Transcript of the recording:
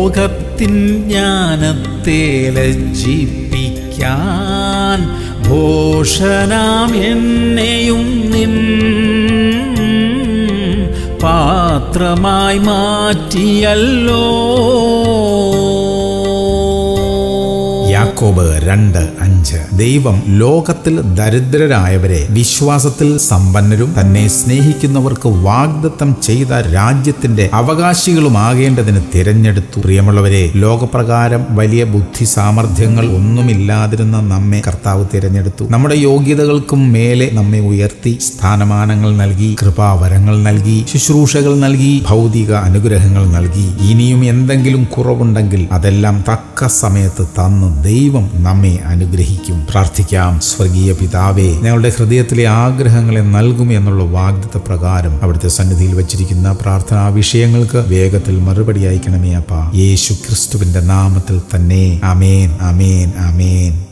ലോകത്തിൻ ജ്ഞാനത്തെ ലജ്ജിപ്പിക്കാൻ ഭോഷനാം എന്നെയും നിൻ പാത്രമായി മാറ്റിയല്ലോ യാക്കോബ് രണ്ട് അഞ്ച് ദൈവം ലോകത്തിൽ ദരിദ്രരായവരെ വിശ്വാസത്തിൽ സമ്പന്നരും തന്നെ സ്നേഹിക്കുന്നവർക്ക് വാഗ്ദത്തം ചെയ്ത രാജ്യത്തിന്റെ അവകാശികളുമാകേണ്ടതിന് തിരഞ്ഞെടുത്തു പ്രിയമുള്ളവരെ ലോകപ്രകാരം വലിയ ബുദ്ധി സാമർഥ്യങ്ങൾ ഒന്നുമില്ലാതിരുന്ന നമ്മെ കർത്താവ് തിരഞ്ഞെടുത്തു നമ്മുടെ യോഗ്യതകൾക്കും മേലെ നമ്മെ ഉയർത്തി സ്ഥാനമാനങ്ങൾ നൽകി കൃപാവരങ്ങൾ നൽകി ശുശ്രൂഷകൾ നൽകി ഭൗതിക അനുഗ്രഹങ്ങൾ നൽകി ഇനിയും എന്തെങ്കിലും കുറവുണ്ടെങ്കിൽ അതെല്ലാം തക്ക സമയത്ത് തന്ന് ദൈവം നമ്മെ അനുഗ്രഹിക്കും പ്രാർത്ഥിക്കാം സ്വർഗീയ പിതാവേ ഞങ്ങളുടെ ഹൃദയത്തിലെ ആഗ്രഹങ്ങളെ നൽകും എന്നുള്ള വാഗ്ദത്ത പ്രകാരം അവിടുത്തെ സന്നിധിയിൽ വച്ചിരിക്കുന്ന പ്രാർത്ഥനാ വിഷയങ്ങൾക്ക് വേഗത്തിൽ മറുപടി അയക്കണമേ അപ്പ യേശു ക്രിസ്തുവിന്റെ നാമത്തിൽ തന്നെ അമേൻ അമേൻ അമേൻ